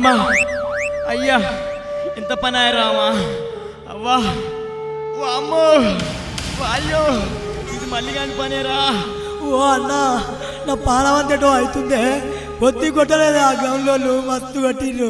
అమ్మా అయ్యా ఎంత పని రామా అవ్వా అమ్మో అయ్యో ఇది మళ్ళీ కాని పనేరా ఓ అన్న నా పాలవంతటో అవుతుందే కొద్ది కొట్టలేదు ఆ గ్రౌండ్లో మస్తు కట్టిర్రు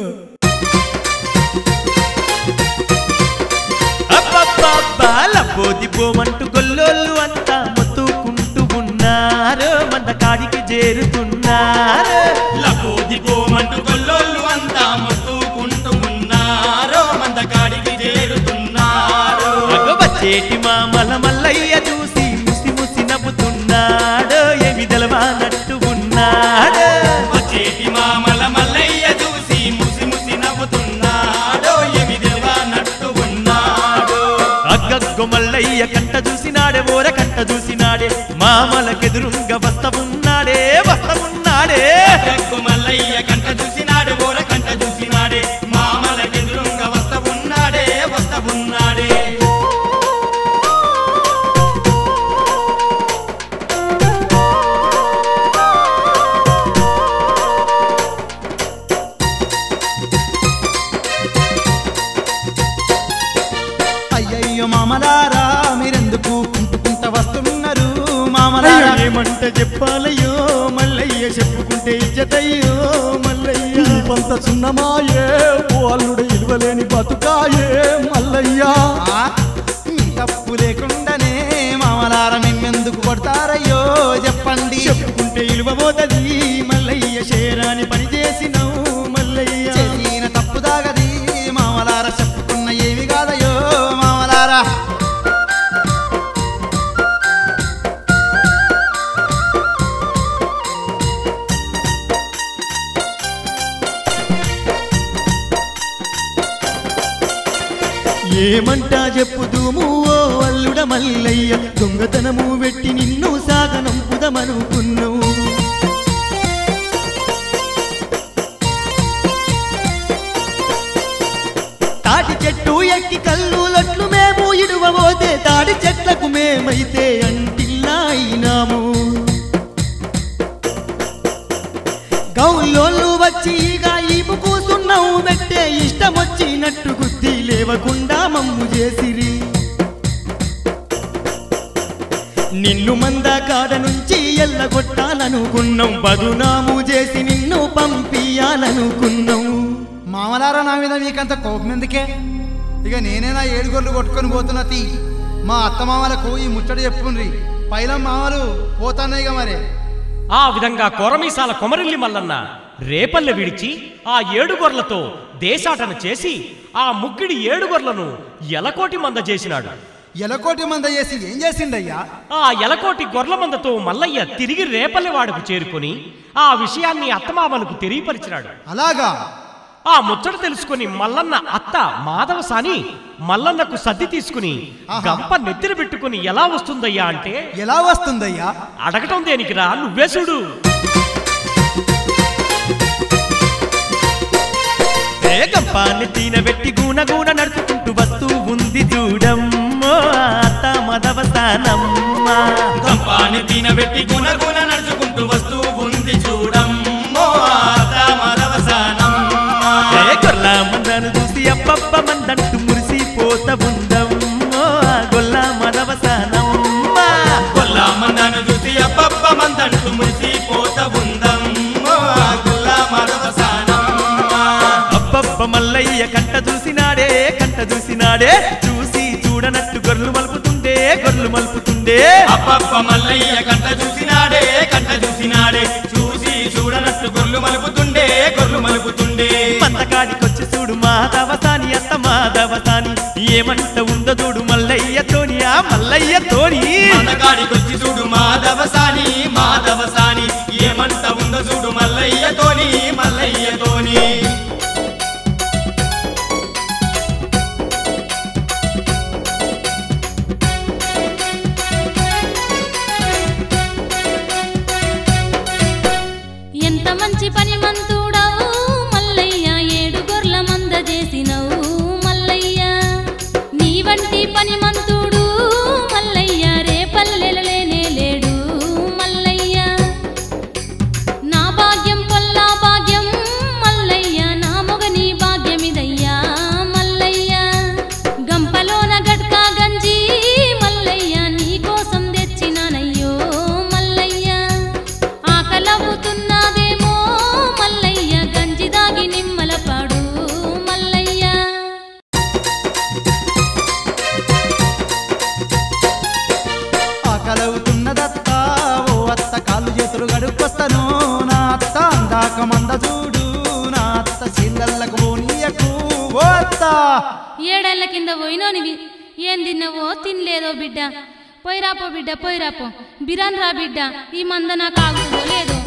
అబ్బబ్బబ్బా లబ్బోది పోమంటూ గొల్లోళ్ళు అంతా మొత్తుకుంటూ ఉన్నారు మన కాడికి చేరుతున్నారు లబోది పోమంటూ గొల్లోళ్ళు అంతా మొత్తుకుంటూ ఉన్నారు మందకాడికి చేరుతున్నారు అగ వచ్చేటి మామల మల్లయ్య చూసి ముసి ముసి నవ్వుతున్నాడు ఏమి తెలవానట్టు ఉన్నాడు వచ్చేటి మామల మల్లయ్య చూసి ముసి ముసి నవ్వుతున్నాడు ఏమి దేవానట్టు ఉన్నాడు అగ్గగ్గ మల్లయ్య కంట చూసినాడే ఓర కంట చూసినాడే మామలకెదురుంగ వస్తవున్నాడే వస్తవున్నాడే రక్కు మల్లయ్య కంట చూసినాడు ఓర కంట చూసినాడే మామలకెదురుంగా వస్త ఉన్నాడే వస్త ఉన్నాడే అయ్యయ్యో మామలారా మీరెందుకు కుంటుకుంట వస్తున్నారు మామలారా ఏమంట చెప్పాలయ్యో మల్లయ్య చెప్పుకుంటే ఇజ్జతయ్యో మల్లయ్య పంత చిన్నమాయే ఓ అల్లుడు ఇలువలేని బతుకాయే మల్లయ్యా ఆ, మీ తప్పు లేకుండానే మామలారా మిమ్మెందుకు కొడతారయ్యో చెప్పండి చెప్పుకుంటే ఇలువబోతది మల్లయ్య శేరాని పని చేసినావు మల్లయ్య చేసిన తప్పు దాగది మామలారా చెప్పుకున్న ఏమి కాదయ్యో మామలారా ఏమంటా చెప్పుదుము ఓ అల్లుడ మల్లయ్య దొంగతనము వెట్టి నిన్ను సాగనంపుదమనుకున్నావు తాటి చెట్టు ఎక్కి కళ్ళు లట్లు మేము ఇడువబోతే తాటి చెట్లకు మేమైతే అంటిల్లా అయినాము గౌలోళ్ళు వచ్చి ఇక ఈపు కూసున్నావు పెట్టే ఇష్టం వచ్చినట్టు గుద్ది లేవకుండా మమ్ము చేసిరి నిన్ను మంద కాడ నుంచి ఎల్లగొట్టాలనుకున్నాం బదునాము చేసి నిన్ను పంపియాలనుకున్నాం మామలారా నా మీద మీకంత కోపం ఎందుకే ఇక నేనే నా ఏడుగొర్లు కొట్టుకొని పోతున్నా తీ మా అత్త మామలకు ఈ ముచ్చట చెప్పుండ్రి పైలం మామలు పోతాన్నాయి ఇక మరి ఆ విధంగా కొరమీసాల కొమరిల్లి మల్లన్న రేపల్లె విడిచి ఆ ఏడుగొర్లతో దేశాటన చేసి ఆ ముగ్గిడి ఏడుగొర్లను ఎలకోటి మంద చేసినాడు ఎలకోటి మంద చేసి ఏం చేసిండయ్యా ఆ ఎలకోటి గొర్ల మందతో మల్లయ్య తిరిగి రేపల్లెవాడకు చేరుకొని ఆ విషయాన్ని అత్తమామలకు తెలియపరిచినాడు అలాగా ఆ ముచ్చట తెలుసుకుని మల్లన్న అత్త మాధవసాని మల్లన్నకు సర్ది తీసుకుని ఆహా. గంప నెత్తిన పెట్టుకుని ఎలా వస్తుందయ్యా అంటే ఎలా వస్తుందయ్యా అడగటం దేనికిరా నువ్వే చూడు గంపాన్ని తీనబెట్టి గూన గూన నడుచుకుంటూ వస్తూ ఉంది చూడమ్మో అత్త మదవసానమ్మ గంపాన్ని తినబెట్టి గుణ గుణ నడుచుకుంటూ వస్తూ ఉంది చూడమ్మో ఆత మరవసానమ్మ ఏ గొల్ల మందను చూసి అప్పప్ప మందంటూ మురిసిపోత ఉందమ్మో ఆ గొల్ల మదవసానమ్మ కొల్లా మందను చూసి అప్పప్ప మందంటూ మురిసిపోత ఉందమ్మో ఆ గొల్ల మరవసానమ్మ అబ్బబ్బ మల్లయ్య కంట చూసినాడే కంట చూసినాడే చూసి చూడనట్టు గొర్రెలు మలుపుతుండే గొర్రెలు మలుపుతుండే అప్పప్ప మల్లయ్య కంట చూసినాడే కంట చూసినాడే చూసి చూడనట్టు గొర్రెలు మలుపుతుండే గొర్రెలు మలుపుతుండే మందకాడికొచ్చి చూడు మాధవసాని అత్త మాధవసాని ఏమంట ఉందో చూడు మల్లయ్యతోని ఆ మల్లయ్యతోని మనగాడికొచ్చి చూడు మాధవసాని మాధవసాని ఏమంట ఉందో చూడు మల్లయ్యతోని మల్లయ్యతోని ఎంత మంచి పని మంతుడవు మల్లయ్య ఏడు గొర్ల మంద చేసినవు మల్లయ్య నీ వంటి పని మంతుడు మల్లయ్య రేపల్లెల లేనే లేడు మల్లయ్య నా భాగ్యం పొల్లా భాగ్యం ఎత్తుకొస్తాను నా అత్త అందాక మంద చూడు నా అత్త చిల్లలకు పోనీయకు ఓ అత్త ఏడేళ్ల కింద పోయినోనివి ఏం తిన్నావో తినలేదో బిడ్డ పోయిరాపో బిడ్డ పోయిరాపో బిరాన్ రా బిడ్డ ఈ మంద నాకు ఆగుతుందో లేదో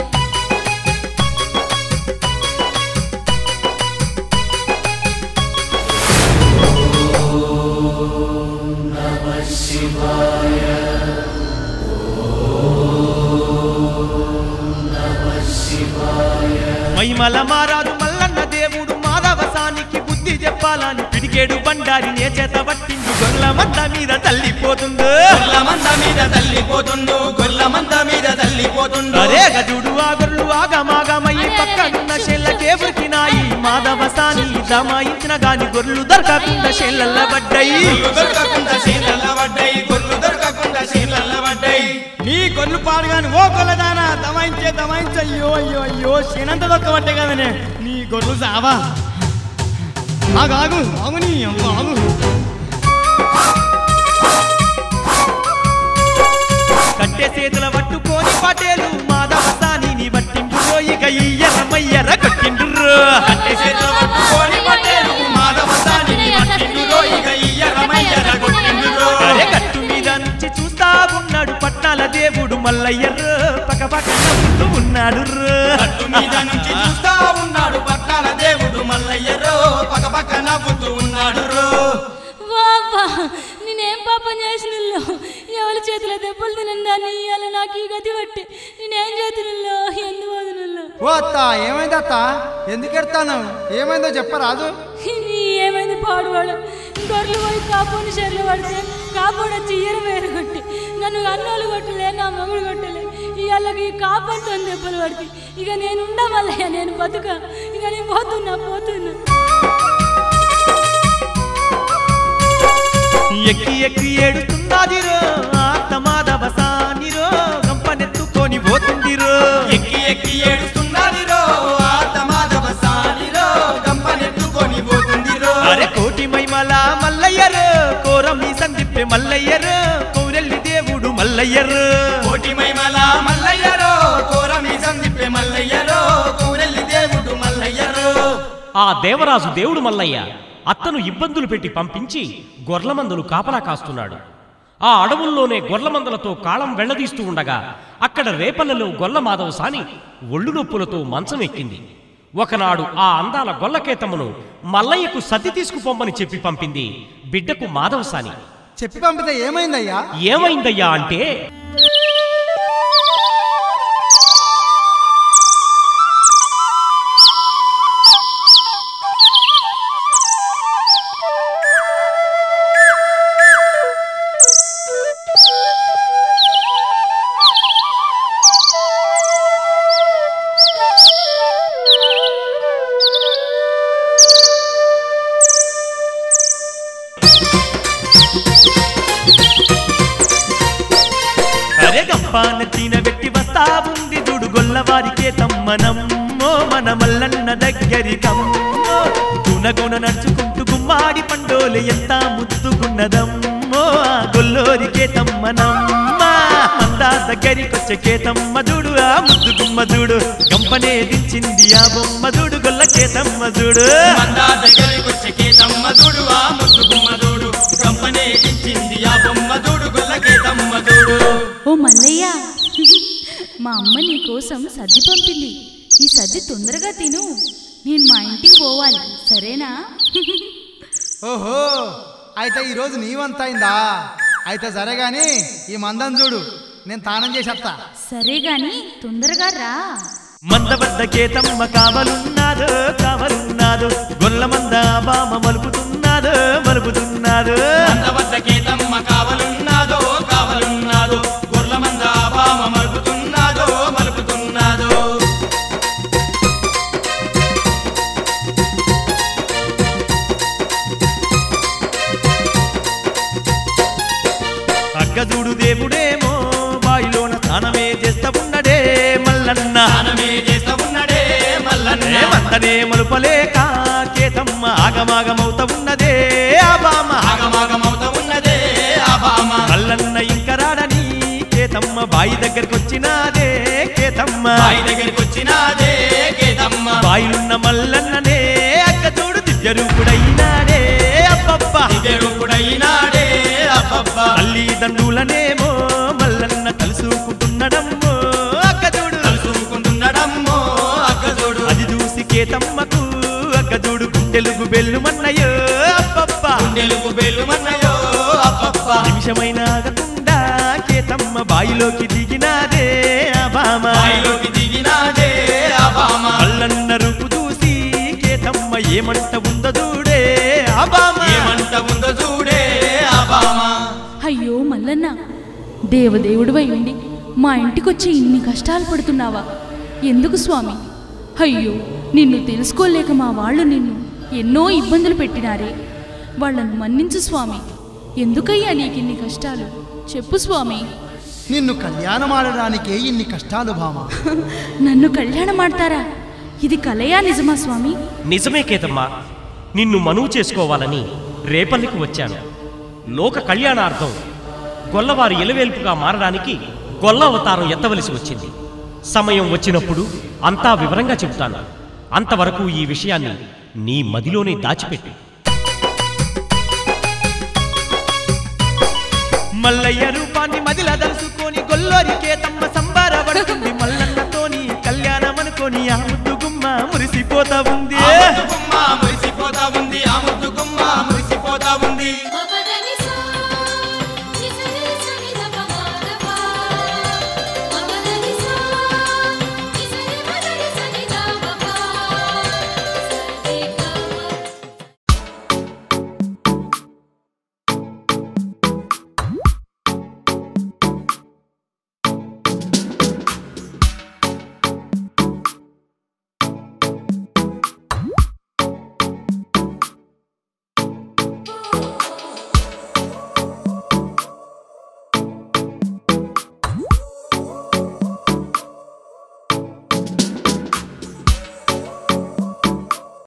మైమల మారాదు మల్లన్న దేవుడు మాధవసానికి బుద్ధి చెప్పాలని పిడికేడు బండారి నే చేత పట్టిండు గొల్ల మంద మీద తల్లిపోతుందో గొర్ల మంద మీద తల్లిపోతుండు గొర్ల మంద మీద తల్లిపోతుండు అరే గజుడు ఆ గొర్రెలు ఆగమాగమయ్యి పక్కనున్న షెల్లకే ఉరికినాయి మాధవసాని దమాయించిన గాని గొర్రెలు దొరకకుండా షెల్లల్ల పడ్డాయి గొర్రెలు దొరకకుండా చీరల పడ్డాయి గొర్రెలు దొరకకుండా చీరల పడ్డాయి నీ కొల్లు పాడుగాని ఓ కొల్లదానా దమాయించే దమాయించే అయ్యో అయ్యో అయ్యో క్షీణంత దొక్కబట్టే కదనే నీ గొర్రెలు సావా ఆగు ఆగు ఆగు నీ అమ్మ ఆగు కట్టె చేతుల పట్టుకొని పటేలు మాధవసాని పట్టిండు ఇక ఇయ్యరమయ్యర కొట్టిండ్రు కట్టె చేతులు పట్టుకొని పట్టేలు మాధవసాని పట్టిండురో ఇక ఇయ్యరమయ్యర కొట్టిండురో అరే గట్టు మీద నుంచి చూస్తా ఉన్నాడు పట్నాల దేవుడు మల్లయ్యర్రు పక్క పక్క నవ్వుతూ ఉన్నాడు గట్టు మీద నుంచి చూస్తా ఉన్నాడు పట్నాల దేవుడు మల్లయ్యరో పక్క పక్క నవ్వుతూ ఉన్నాడు రో వావ్వా నేనేం పాపం చేసినల్లో ఎవరి చేతిలో దెబ్బలు తినందాన్ని ఇవాళ నాకు ఈ గతి పట్టి నేనేం చేతుల్లో ఎందు వదినల్లో ఓ అత్త ఏమైంది అత్త ఎందుకు ఎడతాను ఏమైందో చెప్పరాదు ఏమైంది పాడువాడు గొర్రెలు పోయి కాపుని చెర్లు పడితే కాపుడు వచ్చి ఇయ్యరు వేరు కొట్టి నన్ను అన్నోళ్ళు కొట్టలే నా మగుడు కొట్టలే ఇవాళకి ఈ కాపంతో దెబ్బలు పడితే ఇక నేను ఉండమల్లయ్య నేను బతుక ఇక నేను పోతున్నా పోతున్నా ఎక్కి ఎక్కి ఏడుతున్నదిరో ఆత్మ మాధవసానిరో గంపనెత్తుకొని పోతుందిరో ఎక్కి ఎక్కి ఏడుస్తున్నదిరో ఆత మాధవ సానిరో గంపనెత్తుకొని పోతుందిరో అరే కోటి మైమల మల్లయ్యరు కోరమి సందిప్పే మల్లయ్యరు కౌరెల్లి దేవుడు మల్లయ్యరు కోటి మైమల మల్లయ్యరో కోరమి సందిప్పే మల్లయ్యరో కూరెల్లి దేవుడు మల్లయ్యరో ఆ దేవరాజు దేవుడు మల్లయ్య అత్తను ఇబ్బందులు పెట్టి పంపించి గొర్లమందలు కాపలా కాస్తున్నాడు ఆ అడవుల్లోనే గొర్లమందలతో కాళం వెళ్లదీస్తూ ఉండగా అక్కడ రేపల్లలో గొల్ల మాధవ సాని ఒళ్ళు నొప్పులతో మంచం ఎక్కింది ఒకనాడు ఆ అందాల గొల్లకేతమును మల్లయ్యకు సతి తీసుకుపోమ్మని చెప్పి పంపింది బిడ్డకు మాధవసాని చెప్పి పంపితే ఏమైందయ్యా ఏమైందయ్యా అంటే అరే గంపాన తీన వెట్టి వస్తా ఉంది దుడు గొల్లవారికే తమ్మనమ్మో మన మల్లన్న దగ్గరి కమ్మో గుణగుణ నడుచుకుంటూ గుమ్మాడి పండోలు ఎంత ముద్దుగున్నదమ్మో ఆ గొల్లోరికే తమ్మనమ్మ మందా దగ్గరికొచ్చే కేతమ్మ చూడు ఆ ముద్దు గుమ్మ చూడు గంపనే దించింది ఆ బొమ్మ చూడు గొల్ల కేతమ్మ చూడు మందా దగ్గరికొచ్చే కేతమ్మ చూడు ఆ ముద్దు గుమ్మ చూడు కంపనే ఇచ్చింది ఆ బొమ్మ చూడు గొల్లకే తమ్మ చూడు ఓ మల్లయ్య మా అమ్మ నీ కోసం సర్ది పంపింది ఈ సర్ది తొందరగా తిను నేను మా ఇంటికి పోవాలి సరేనా ఓహో అయితే ఈరోజు నీవంత అయిందా అయితే సరే గాని ఈ మందం చూడు నేను తానం చేసేస్తా సరే గాని తొందరగా రా మంద వద్ద కేతమ్మ కావలున్నాదో కావలున్నాదో గొల్ల మంద బామ మలుపుతున్నాదో మలుపుతున్నాదో మంద వద్ద కేతమ్మ కావలున్నాదో కావలున్నాదో గొర్ల మంద బామ మలుపుతున్నాదో మలుపుతున్నాదో అగ్గదుడు దేవుడేమో బాయిలోన స్నానమే చేస్తా ఉన్నడే మల్లన్న స్నానమే చేస్తా ఉన్నడే మల్లన్న ఏ మందనే మలుపలేక కేతమ్మ ఆగమాగమవుతా ఉన్నదే ఆ బామ ఆగమాగమవుతా ఉన్నదే ఆ బామ మల్లన్న ఇంక రాడని కేతమ్మ బాయి దగ్గరకు వచ్చినాదే కేతమ్మ కేతమ్మ బాయి దగ్గరికి వచ్చినాదే కేతమ్మ బాయిలున్న మల్లన్ననే అక్క చూడు దివ్య రూపుడైనాడే అబ్బబ్బ రూపుడైనాడే అబ్బబ్బా తల్లిదండ్రులనేమో మల్లన్న తలుసుకుంటున్నడమ్మో అక్క చూడు కలుసుకుంటున్నాడమ్మో అక్క చూడు అది చూసి కేతమ్మకు అక్క చూడు గుండెలుగు బెల్లుమన్నయో అబ్బబ్బ గుండెలకు బెల్లుమన్నయో అబ్బబ్బా నిమిషమైన ఆగకుండా కేతమ్మ బాయిలోకి దిగినాదే ఆ బామ బాయిలోకి దిగినాడే అబామ మల్లన్న రూపు చూసి కేతమ్మ ఏమంట ఉందో చూడే ఆ బామ ఏమంట ఉందో చూడే అబామ అయ్యో మల్లన్న దేవదేవుడివై ఉండి మా ఇంటికొచ్చి ఇన్ని కష్టాలు పడుతున్నావా ఎందుకు స్వామి అయ్యో నిన్ను తెలుసుకోలేక మా వాళ్ళు నిన్ను ఎన్నో ఇబ్బందులు పెట్టినారే వాళ్ళను మన్నించు స్వామి ఎందుకయ్యా నీకిన్ని కష్టాలు చెప్పు స్వామి నిన్ను కళ్యాణమాడడానికే ఇన్ని కష్టాలు భామ నన్ను కళ్యాణం ఆడతారా ఇది కలయా నిజమా స్వామి నిజమే కేతమ్మ నిన్ను మనువు చేసుకోవాలని రేపల్లికి వచ్చాను లోక కళ్యాణార్థం గొల్లవారి ఎలవేల్పుగా మారడానికి గొల్ల అవతారం ఎత్తవలసి వచ్చింది సమయం వచ్చినప్పుడు అంతా వివరంగా చెబుతాను అంతవరకు ఈ విషయాన్ని నీ మదిలోనే దాచిపెట్టు మల్లయ్య రూపాన్ని మదిల దలుసుకొని గొల్లోరి కేతమ్మ సంబారపడుతుంది మల్లన్నతోని కళ్యాణం అనుకొని ఆ ముద్దు గుమ్మ మురిసిపోతా ఉంది గుమ్మ మురిసి